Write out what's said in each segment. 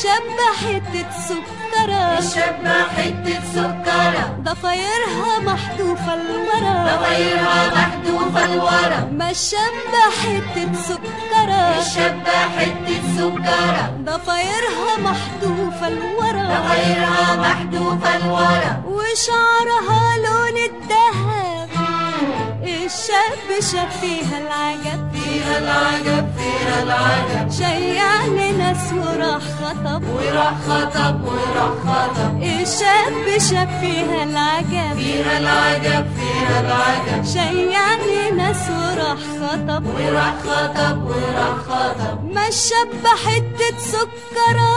الشاب حتة سكرة الشابة حتة سكرة ضفايرها محذوفة الورا ضفايرها محذوفة لورا ما الشاب حتة سكرة الشابة حتة سكرة ضفايرها محذوفة الورا ضفايرها محذوفة لورا وشعرها لون الذهب الشاب شاف فيها العجب فيها العجب فيها العجب شيع لناس وراح خطب وراح خطب وراح خطب الشاب شاف فيها العجب فيها العجب فيها العجب شيع لناس وراح خطب وراح خطب وراح خطب ما الشاب حتة سكرة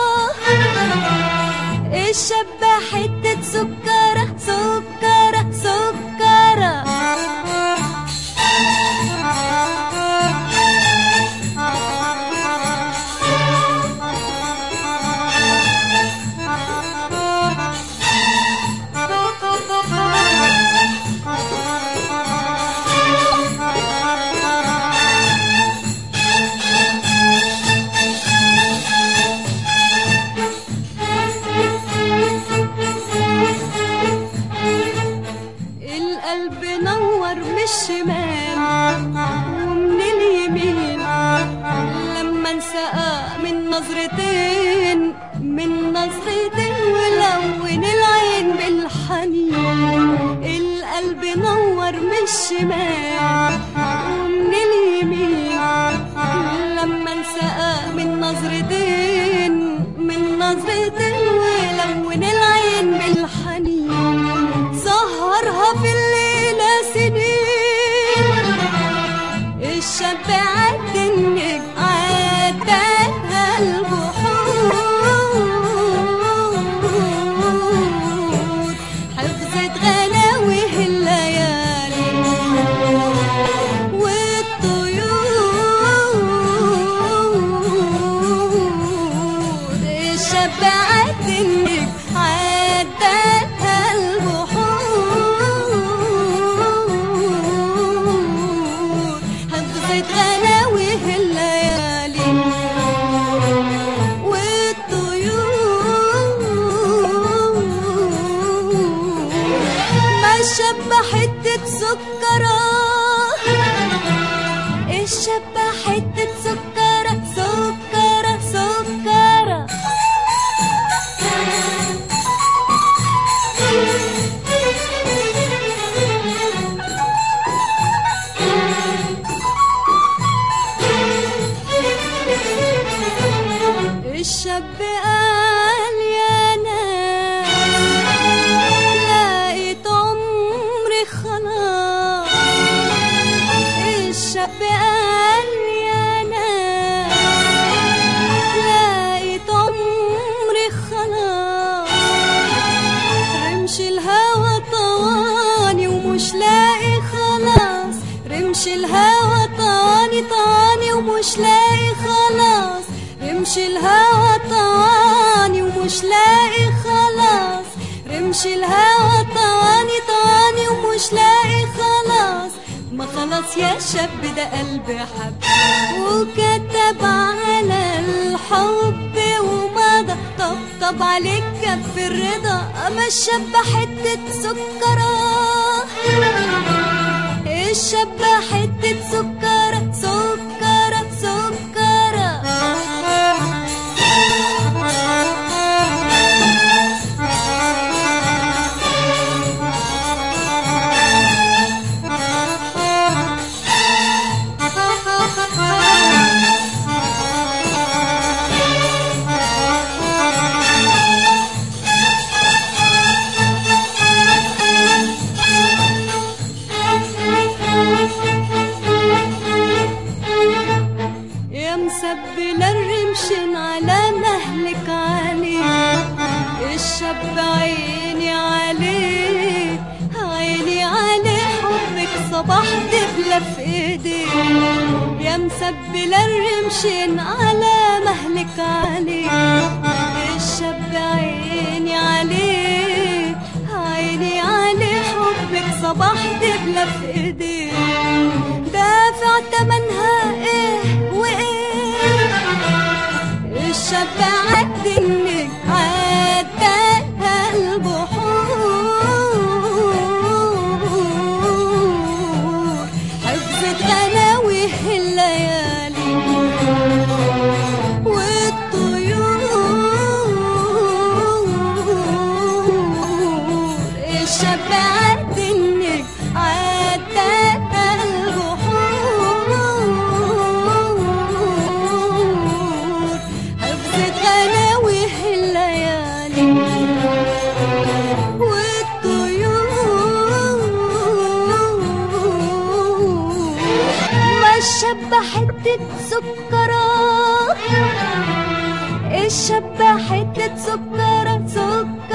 الشاب حتة سكرة سكرة سكرة القلب نور من الشمال ومن اليمين لما انسقى من نظرتين من نظرتين ولون العين بالحنين القلب نور من الشمال ومن اليمين لما انسقى من نظرتين من نظرتين ولون العين بالحنين سهرها في الليلة سنين الشاب عد النجم عداها البحور حفظت غلاويه الليالي والطيور الشاب عد النجم عداها البحور حفظت غلاويه الليالي والطيور ما الشاب حتة سكرة الشاب حتة سكرة سكرة سكرة الشاب قال يا ناس لقيت عمري خلاص الشاب قال يا ناس لقيت عمري خلاص رمش الهوى طواني ومش لاقي خلاص رمش الهوى طواني طواني ومش لاقي خلاص رمش الهوى طواني ومش لاقي خلاص رمش الهوى طواني طواني ومش لاقي خلاص ما خلاص يا شاب ده قلبي حب وكتب على الحب ومضى طبطب عليك كف الرضا اما الشاب حتة سكرة الشاب حتة سكرة سكرة سكرة يا مسبلة الرمشن على مهلك عليه الشاب عيني عليه عيني عليه حبك صباح دبلة في ايديه يا مسبلة الرمشن على مهلك عليه الشاب عيني عليه عيني عليه حبك صباح دبلة في ايديه دافع تمنها ايه وايه الشاب عد الشاب حتة سكرة الشاب حتة سكرة سكرة